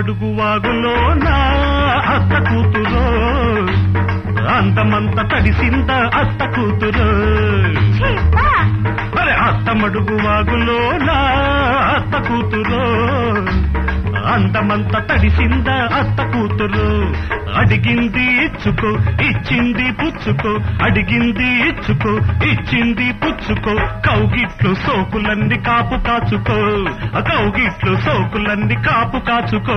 అత్తమడుగు వాగులో నా అత్త కూతురు అందమంత తడిసింద అత్త కూతురు చీపా అరే అత్తమడుగు వాగులో నా అత్త కూతురు అందమంత తడిసింద అత్త కూతురు అడిగింది ఇచ్చుకో ఇచ్చింది పుచ్చుకో అడిగింది ఇచ్చుకో ఇచ్చింది పుచ్చుకో కౌగిట్లు సోకులన్నీ కాపు కాచుకో ఆ కౌగిట్లు సోకులన్నీ కాపు కాచుకో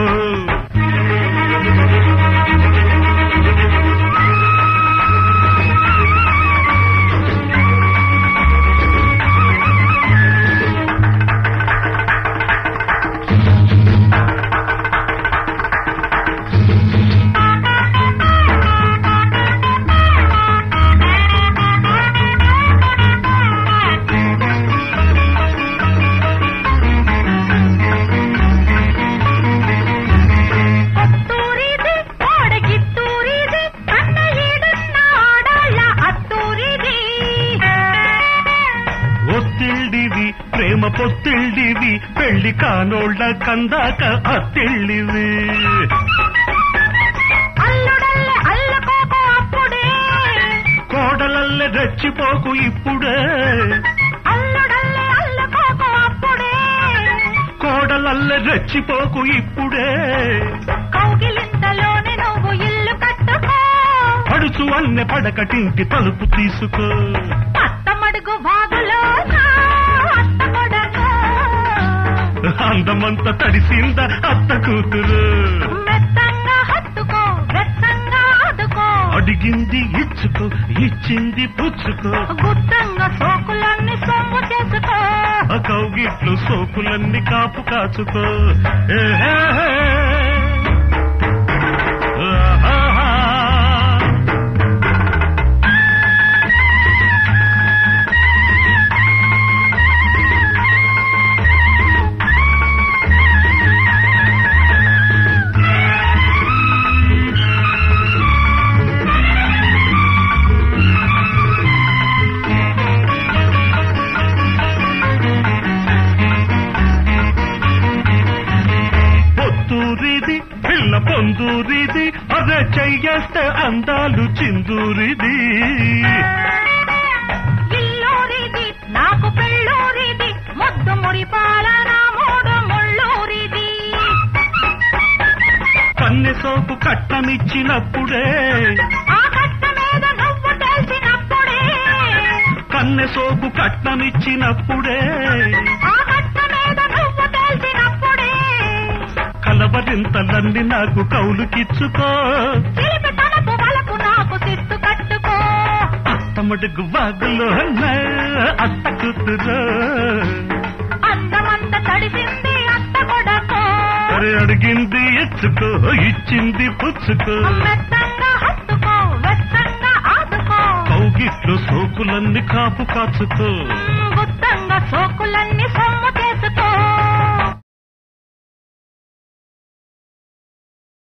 కొత్తూరిది కోడగిత్తూరిది కన్న ఈడున్న ఆడాళ్ళ అత్తూరిది ఒత్తిళ్ళివి ప్రేమ పొత్తిళ్ళివి పెళ్లి కానోళ్ళ కందాక అత్తిళ్ళివి అల్లుడల్లె అల్లకోకు అప్పుడే కోడలల్లె రెచ్చిపోకు ఇప్పుడే అల్లుడల్లె అల్లకోకు అప్పుడే కోడలల్లె రెచ్చిపోకు ఇప్పుడే కౌగిలింతలోనే నువ్వు ఇల్లు కట్టుకో పడుచు అన్నె పడకటింటి తలుపు తీసుకో అత్తమడుగు బాగులో నా అత్త కొడకు అందమంత తడిసింద అత్త కూతురు మెత్తంగా హత్తుకో వెత్తంగా ఆదుకో అడిగింది ఇచ్చుకో ఇచ్చింది పుచ్చుకో గుత్తంగా సోకులన్నీ సొమ్ము చేసుకో ఆ కౌగిట్లు సోకులన్నీ కాపు కాచుకో ఏహే. ఆహాహా. పొత్తూరిది పిల్ల పొందూరిది అదే చెయ్యేస్తే అందాలు చిందూరిది ఇల్లూరిది నాకు పెళ్ళూరిది ముద్దు ముడిపాల నా మూడు ముళ్ళూరిది కన్నె సోపు కట్టమిచ్చినప్పుడే ఆ కట్ట మీద నువ్వు తెలిసినప్పుడే కన్నె సోపు కట్నమిచ్చినప్పుడే ఆ కట్ట మీద నువ్వు తెలిసినప్పుడే కలవరింతలన్నీ నాకు కౌలుకిచ్చుకో చిలిపి తనపు వలకు నాకు సిట్టు కట్టుకో అత్తమడుగు వాగులో నా అత్త కూతురు అందమంత తడిసింది అత్త కొడకో అరే అడిగింది ఇచ్చుకో ఇచ్చింది పుచ్చుకో మెత్తంగా హత్తుకో వెత్తంగా ఆదుకో కౌగిట్లు సోకులన్నీ కాపు కాచుకో గుత్తంగా సోకులన్నీ సొమ్ము చేసుకో